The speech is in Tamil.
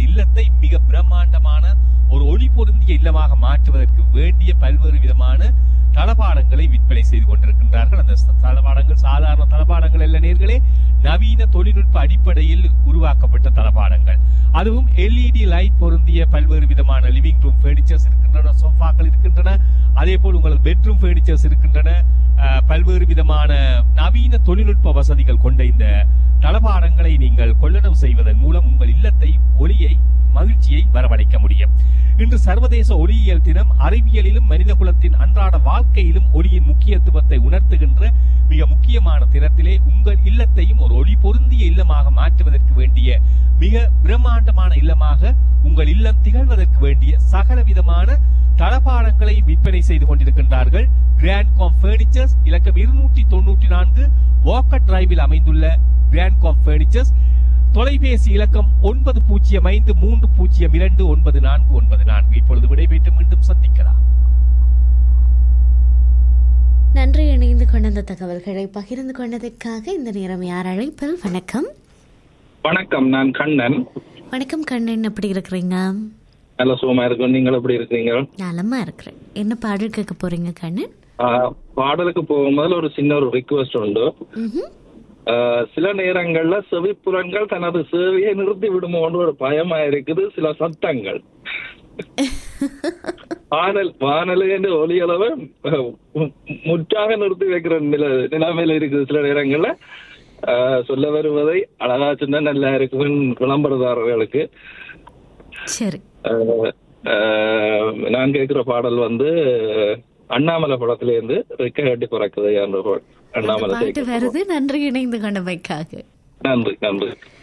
உங்களது இல்லத்தை மிக பிரம்மாண்டமான ஒரு ஒளி பொருந்திய இல்லமாக மாற்றுவதற்கு வேண்டிய பல்வேறு விதமான தளபாடங்களை விற்பனை செய்து கொண்டிருக்கின்றார்கள் அந்த ச- தளபாடங்கள் சாதாரண தளபாடங்கள் அல்ல நேர்களே நவீன தொழில்நுட்ப அடிப்படையில் உருவாக்கப்பட்ட தளபாடங்கள் அதுவும் எல்இடி லைட் பொருந்திய பல்வேறு விதமான லிவிங் ரூம் ஃபர்னிச்சர்ஸ் இருக்கின்றன சோஃபாக்கள் இருக்கின்றன அதே போல் உங்களது பெட்ரூம் ஃபர்னிச்சர்ஸ் இருக்கின்றன அஹ், பல்வேறு விதமான நவீன தொழில்நுட்ப வசதிகள் கொண்ட இந்த தளபாடங்களை நீங்கள் கொள்ளளவு செய்வதன் மூலம் உங்கள் இல்லத்தை ஒளியை மகிழ்ச்சியை வரவழைக்க முடியும் இன்று சர்வதேச ஒளியியல் தினம் அறிவியலிலும் மனித குலத்தின் அன்றாட வாழ்க்கையிலும் ஒளியின் முக்கியத்துவத்தை உணர்த்துகின்ற மிக முக்கியமான தினத்திலே உங்கள் இல்லத்தையும் ஒரு ஒளி பொருந்திய இல்லமாக மாற்றுவதற்கு வேண்டிய மிக பிரம்மாண்டமான இல்லமாக உங்கள் இல்லம் திகழ்வதற்கு வேண்டிய சகல விதமான தளபாடங்களை விற்பனை செய்து கொண்டிருக்கின்றார்கள் கிராண்ட் காம் பர்னிச்சர்ஸ் இலக்கம் இருநூற்றி தொண்ணூற்றி நான்கு வாக்கர் டிரைவில் அமைந்துள்ள கிராண்ட் காம் பர்னிச்சர்ஸ் தொலைபேசி இலக்கம் ஒன்பது பூஜ்ஜியம் ஐந்து மூன்று பூஜ்ஜியம் இரண்டு ஒன்பது நான்கு ஒன்பது நான்கு இப்பொழுது விடைபெற்று மீண்டும் சந்திக்கலாம் நன்றி இணைந்து கொண்ட அந்த தகவல்களை பகிர்ந்து கொண்டதற்காக இந்த நேரம் யார் அழைப்பில் வணக்கம் வணக்கம் நான் கண்ணன் வணக்கம் கண்ணன் எப்படி இருக்கிறீங்க நல்ல சுகமா இருக்கும் நீங்கள் எப்படி இருக்கீங்க நலமா இருக்கிறேன் என்ன பாடல் கேட்க போறீங்க கண்ணன் ஆஹ், பாடலுக்கு போகும் முதல்ல ஒரு சின்ன ஒரு ரிக்வெஸ்ட் உண்டு ம்ஹும். ஆஹ், சில நேரங்கள்ல செவிப்புலன்கள் தனது சேவையை நிறுத்தி விடுமோன்னு ஒரு பயமா இருக்குது சில சத்தங்கள் வானல் வானலுக்கு ஒலியளவை அஹ், மு- முற்றாக நிறுத்தி வைக்கிற நில நிலைமையில இருக்குது சில நேரங்கள்ல ஆஹ், சொல்ல வருவதை அழகா சொன்னா நல்லா இருக்கும் விளம்பரதாரர்களுக்கு சரி அஹ், அஹ், நான் கேட்கிற பாடல் வந்து அண்ணாமலை படத்துல இருந்து ரெக்க கட்டி பிறக்குது என்ற பாடல். அந்த அண்ணாமலை பாட்டு சேர்க்கிற வருது நன்றி இணைந்து கொண்டமைக்காக பாடல். நன்றி நன்றி